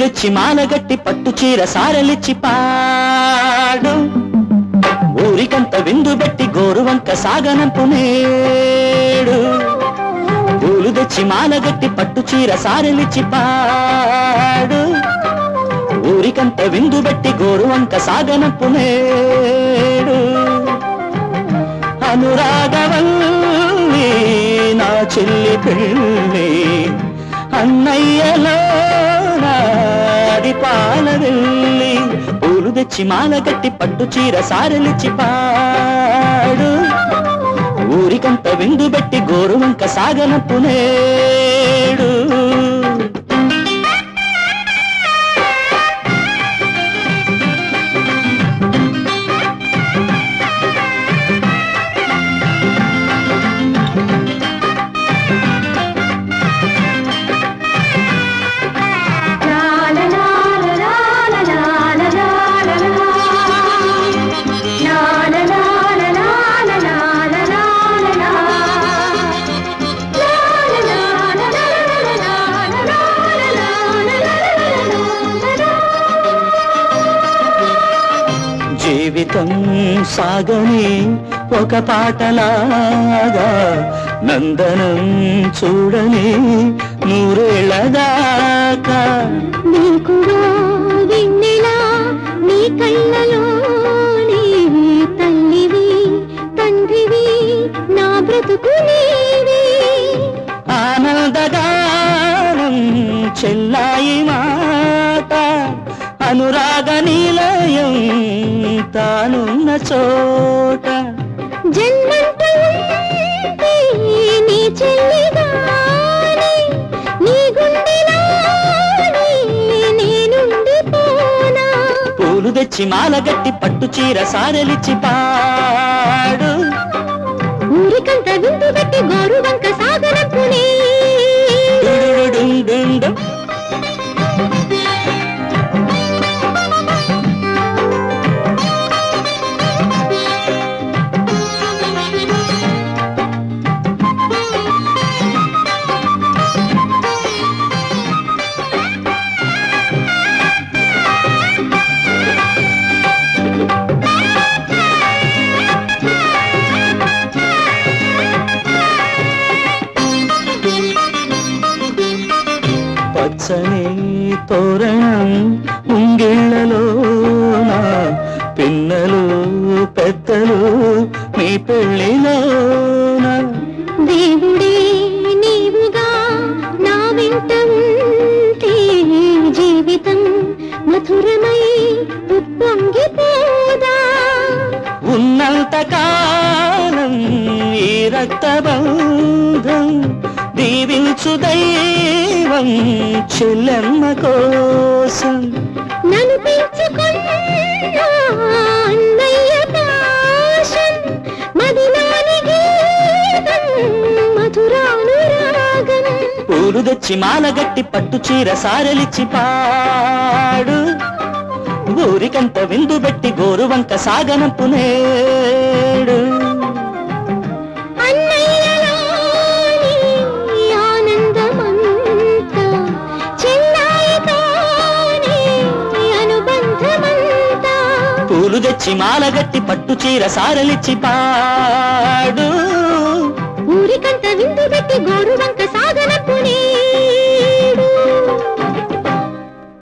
తెచ్చి మాలగట్టి పట్టు చీర సారలిచ్చి పాడు ఊరికంత విందు పెట్టి గోరువంక సాగనంపు నేడు పూలు తెచ్చి మాలగట్టి పట్టు చీర సారలిచ్చి పాడు ఊరికంత విందు పెట్టి గోరువంక సాగనంపు నేడు అనురాగవల్లి నా చెల్లి పెళ్ళి అన్నయ్యలో నాడి పాల వెళ్ళి పూలు తెచ్చి మాల కట్టి పట్టు చీర సారలిచ్చి పాడు ఊరికంత విందు పెట్టి గోరువంక సాగనప్పు నేడు జీవితం సాగని ఒక పాటలాగా నందనం చూడని నూరేళ్ల దాకా నీకురా వెన్నెలా నీ కళ్ళలోనే తల్లివి తండ్రివి నా బ్రతుకు నీవే ఆనందగానం చెల్లాయి మాట అనురాగ నిలయం తానున్న చోట జన్మంటూ ఉంటే నీ చెల్లిగానే నీ గుండెలోనే నేనుండి పోనా పూలు తెచ్చి మాలగట్టి పట్టు చీర సారలిచ్చి పాడు ఊరికంత విందు పెట్టి గోరు వంక సాగనప్పునే డుడుడుడుండుండు. పచ్చని తోరణం ముంగిళ్ళలోన పిన్నలు పెద్దలు మీ పెళ్ళిలోన దేవుడే నీవుగా నా వెంట ఉంటే జీవితం మధురమై ఉప్పొంగిపోదా ఉన్నంత కాలం ఈ రక్తబంధం దీవించు దైవం చెల్లెమ్మ కోసం నన్ను పెంచుకున్న అన్నయ్య పాశం మదిలోని గీతం మధురానురాగం పూలు తెచ్చి మాలగట్టి పట్టు చీర సారలిచ్చి పాడు ఊరికంత విందు పెట్టి గోరువంక సాగనంపు నేడు అన్నయ్యలోని ఆనందమంతా చెల్లాయితోనే అనుబంధమంతా పూలు తెచ్చి మాలగట్టి పట్టు చీర సారలిచ్చి పాడు ఊరికంత విందు పెట్టి గోరు వంక సాగన